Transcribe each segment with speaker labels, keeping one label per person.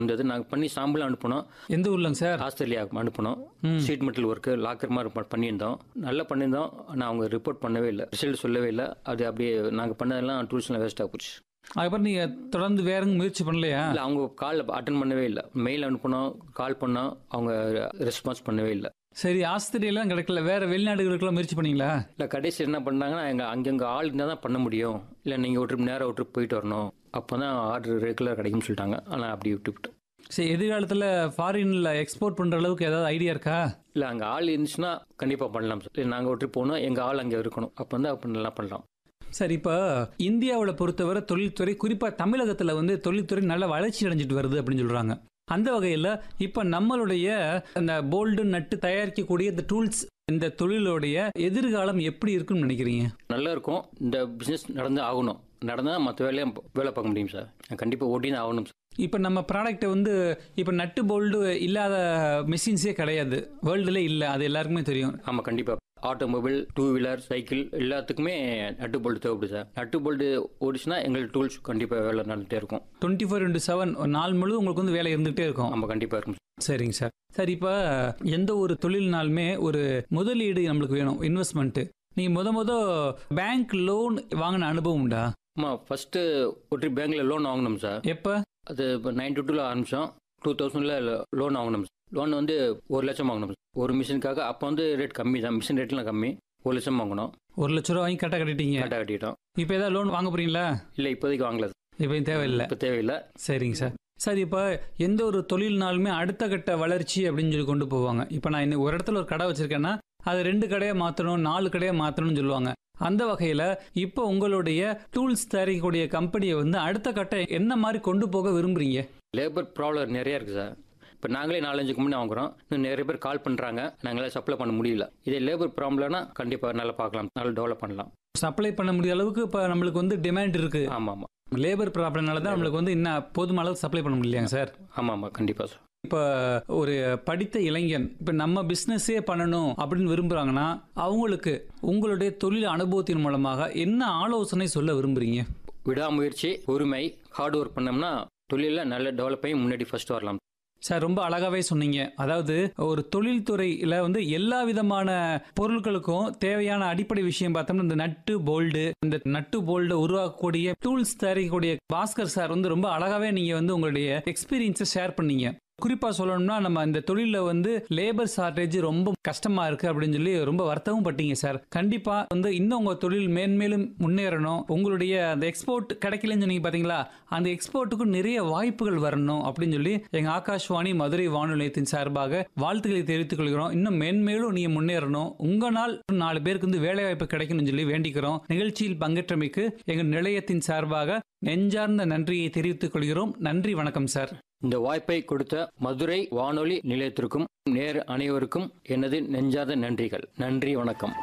Speaker 1: இந்த இது நாங்கள் பண்ணி சாம்பிள் அனுப்பினோம்
Speaker 2: எந்த ஊர்லங்க சார்
Speaker 1: ஆஸ்திரேலியா அனுப்பினோம் ஷீட் மெட்டல் ஒர்க்கு லாக்கர் மாதிரி ப- பண்ணியிருந்தோம் நல்லா பண்ணியிருந்தோம் ஆனால் அவங்க ரிப்போர்ட் பண்ணவே இல்லை ரிசல்ட் சொல்லவே இல்லை அது அப்படியே நாங்கள் பண்ணதெல்லாம் டூல்ஸ்லாம் வேஸ்ட்டாக போச்சு
Speaker 2: அதுக்கப்புறம் நீங்க தொடர்ந்து வேற எங்கேயும் முயற்சி பண்ணலையா
Speaker 1: இல்லை அவங்க கால் அட்டன் பண்ணவே இல்லை மெயில் அனுப்பினோம் கால் பண்ணோம் அவங்க ரெஸ்பான்ஸ் பண்ணவே இல்லை
Speaker 2: சரி ஆஸ்திரேலியாலாம் கிடைக்கல வேற வெளிநாடுகளுக்கெல்லாம் முயற்சி பண்ணீங்களா
Speaker 1: இல்லை கடைசி என்ன பண்ணாங்கன்னா எங்கள் அங்கங்கே ஆள் இருந்தால் தான் பண்ண முடியும் இல்லை நீங்கள் ஒரு ட்ரிப் நேராக ஒரு ட்ரிப் போயிட்டு வரணும் அப்போ தான் ஆர்டர் ரெகுலர் கிடைக்கும்னு சொல்லிட்டாங்க ஆனால் அப்படி விட்டுவிட்டோம்
Speaker 2: சரி எதிர்காலத்துல ஃபாரின்ல எக்ஸ்போர்ட் பண்ற அளவுக்கு ஏதாவது ஐடியா இருக்கா
Speaker 1: இல்லை அங்கே ஆள் இருந்துச்சுன்னா கண்டிப்பாக பண்ணலாம் சார் நாங்கள் ஒரு ட்ரிப் போகணும் எங்கள் ஆள் அங்கே இருக்கணும் அப்போ வந்து அப்போ நல்லா பண்ணலாம்
Speaker 2: சரி இப்போ இந்தியாவோட பொறுத்தவரை தொழில்துறை குறிப்பா தமிழகத்துல வந்து தொழில்துறை நல்ல வளர்ச்சி அடைஞ்சிட்டு வருது அப்படின்னு சொல்றாங்க அந்த வகையில் இப்போ நம்மளுடைய அந்த போல்டு நட்டு தயாரிக்கக்கூடிய இந்த டூல்ஸ் இந்த தொழிலுடைய எதிர்காலம் எப்படி இருக்குன்னு நினைக்கிறீங்க
Speaker 1: நல்லா இருக்கும் இந்த பிஸ்னஸ் நடந்து ஆகணும் நடந்தால் மற்ற வேலையை வேலை பார்க்க முடியும் சார் கண்டிப்பாக ஓட்டி தான் ஆகணும் சார்
Speaker 2: இப்போ நம்ம ப்ராடக்ட்டை வந்து இப்போ நட்டு போல்டு இல்லாத மிஷின்ஸே கிடையாது வேர்ல்டுல இல்லை அது எல்லாருக்குமே தெரியும்
Speaker 1: ஆமாம் கண்டிப்பாக ஆட்டோமொபைல் டூ வீலர் சைக்கிள் எல்லாத்துக்குமே நட்டு போல்டு தேவைப்படுது சார் நட்டு போல்டு ஓடிச்சுன்னா எங்களுக்கு டூல்ஸ் கண்டிப்பாக வேலை நடந்துகிட்டே இருக்கும்
Speaker 2: டுவெண்ட்டி ஃபோர் இன்ட்டு செவன் நாள் முழுவதும் உங்களுக்கு வந்து வேலை இருந்துகிட்டே இருக்கும்
Speaker 1: ஆமாம் கண்டிப்பாக இருக்கும்
Speaker 2: சரிங்க சார் சார் இப்போ எந்த ஒரு தொழில்னாலுமே ஒரு முதலீடு நம்மளுக்கு வேணும் இன்வெஸ்ட்மெண்ட்டு நீங்கள் முத முத பேங்க் லோன் வாங்கின அனுபவம் உண்டா
Speaker 1: ஆமாம் ஃபஸ்ட்டு ஒரு பேங்க்கில் லோன் வாங்கினோம் சார்
Speaker 2: எப்போ
Speaker 1: அது இப்போ நைன்டி டூவில் ஆரம்பித்தோம் டூ தௌசண்டில் லோன் வாங்கினோம் லோன் வந்து ஒரு லட்சம் வாங்கினோம் ஒரு மிஷினுக்காக அப்போ வந்து ரேட் கம்மி தான் மிஷின் ரேட்லாம் கம்மி ஒரு லட்சம் வாங்கினோம்
Speaker 2: ஒரு லட்ச ரூபா வாங்கி கரெக்டாக கட்டிட்டீங்க
Speaker 1: கரெக்டாக கட்டிட்டோம்
Speaker 2: இப்போ ஏதாவது லோன் வாங்க போறீங்களா
Speaker 1: இல்லை இப்போதைக்கு வாங்கல
Speaker 2: இப்போ தேவையில்லை
Speaker 1: இப்போ தேவையில்லை
Speaker 2: சரிங்க சார் சார் இப்போ எந்த ஒரு தொழில்னாலுமே அடுத்த கட்ட வளர்ச்சி அப்படின்னு சொல்லி கொண்டு போவாங்க இப்போ நான் இன்னைக்கு ஒரு இடத்துல ஒரு கடை வச்சிருக்கேன்னா அது ரெண்டு கடையை மாற்றணும் நாலு கடையை மாற்றணும்னு சொல்லுவாங்க அந்த வகையில் இப்போ உங்களுடைய டூல்ஸ் தயாரிக்கக்கூடிய கம்பெனியை வந்து அடுத்த கட்ட என்ன மாதிரி கொண்டு போக விரும்புறீங்க
Speaker 1: லேபர் ப்ராப்ளம் நிறைய இருக்குது சார் இப்போ நாங்களே நாலஞ்சு கம்பெனி வாங்குறோம் இன்னும் நிறைய பேர் கால் பண்ணுறாங்க நாங்களே சப்ளை பண்ண முடியல இதே லேபர் ப்ராப்ளம்னா கண்டிப்பாக நல்லா பார்க்கலாம் நல்லா டெவலப் பண்ணலாம்
Speaker 2: சப்ளை பண்ண முடிய அளவுக்கு இப்போ நம்மளுக்கு வந்து டிமாண்ட் இருக்கு
Speaker 1: ஆமாம் ஆமாம்
Speaker 2: லேபர் ப்ராப்ளம்னால தான் நம்மளுக்கு வந்து இன்னும் போதுமான அளவுக்கு சப்ளை பண்ண முடியலையாங்க சார்
Speaker 1: ஆமாம் ஆமாம் கண்டிப்பாக சார்
Speaker 2: இப்போ ஒரு படித்த இளைஞன் இப்போ நம்ம பிஸ்னஸே பண்ணணும் அப்படின்னு விரும்புகிறாங்கன்னா அவங்களுக்கு உங்களுடைய தொழில் அனுபவத்தின் மூலமாக என்ன ஆலோசனை சொல்ல விரும்புறீங்க
Speaker 1: விடாமுயற்சி பொறுமை ஹார்ட் ஒர்க் பண்ணோம்னா தொழிலில் நல்ல டெவலப் ஆகி முன்னாடி ஃபர்ஸ்ட் வரலாம்
Speaker 2: சார் ரொம்ப அழகாவே சொன்னீங்க அதாவது ஒரு தொழில்துறையில வந்து எல்லா விதமான பொருட்களுக்கும் தேவையான அடிப்படை விஷயம் பார்த்தோம்னா இந்த நட்டு போல்டு இந்த நட்டு போல்டு உருவாக்கக்கூடிய டூல்ஸ் தயாரிக்கக்கூடிய பாஸ்கர் சார் வந்து ரொம்ப அழகாவே நீங்க வந்து உங்களுடைய எக்ஸ்பீரியன்ஸை ஷேர் பண்ணீங்க குறிப்பா சொல்லணும்னா நம்ம இந்த தொழில வந்து லேபர் ஷார்டேஜ் ரொம்ப கஷ்டமா இருக்கு அப்படின்னு சொல்லி ரொம்ப வருத்தமும் பட்டீங்க சார் கண்டிப்பா வந்து இன்னும் உங்க தொழில் மேன்மேலும் முன்னேறணும் உங்களுடைய அந்த எக்ஸ்போர்ட் கிடைக்கலன்னு சொன்னீங்க பாத்தீங்களா அந்த எக்ஸ்போர்ட்டுக்கு நிறைய வாய்ப்புகள் வரணும் அப்படின்னு சொல்லி எங்க ஆகாஷ்வாணி மதுரை வானொலி நிலையத்தின் சார்பாக வாழ்த்துக்களை தெரிவித்துக் கொள்கிறோம் இன்னும் மேன்மேலும் நீங்க முன்னேறணும் உங்களால் நாலு பேருக்கு வந்து வேலை வாய்ப்பு கிடைக்கணும்னு சொல்லி வேண்டிக்கிறோம் நிகழ்ச்சியில் பங்கேற்றமைக்கு எங்க நிலையத்தின் சார்பாக நெஞ்சார்ந்த நன்றியை தெரிவித்துக் கொள்கிறோம் நன்றி வணக்கம் சார்
Speaker 1: இந்த வாய்ப்பை கொடுத்த மதுரை வானொலி நிலையத்திற்கும் நேர் அனைவருக்கும் எனது நெஞ்சாத நன்றிகள் நன்றி வணக்கம்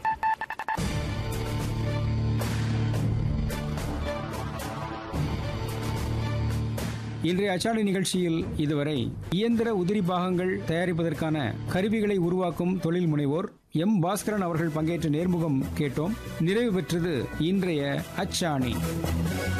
Speaker 3: இன்றைய அச்சாணி நிகழ்ச்சியில் இதுவரை இயந்திர உதிரி பாகங்கள் தயாரிப்பதற்கான கருவிகளை உருவாக்கும் தொழில் முனைவோர் எம் பாஸ்கரன் அவர்கள் பங்கேற்ற நேர்முகம் கேட்டோம் நிறைவு பெற்றது இன்றைய அச்சாணி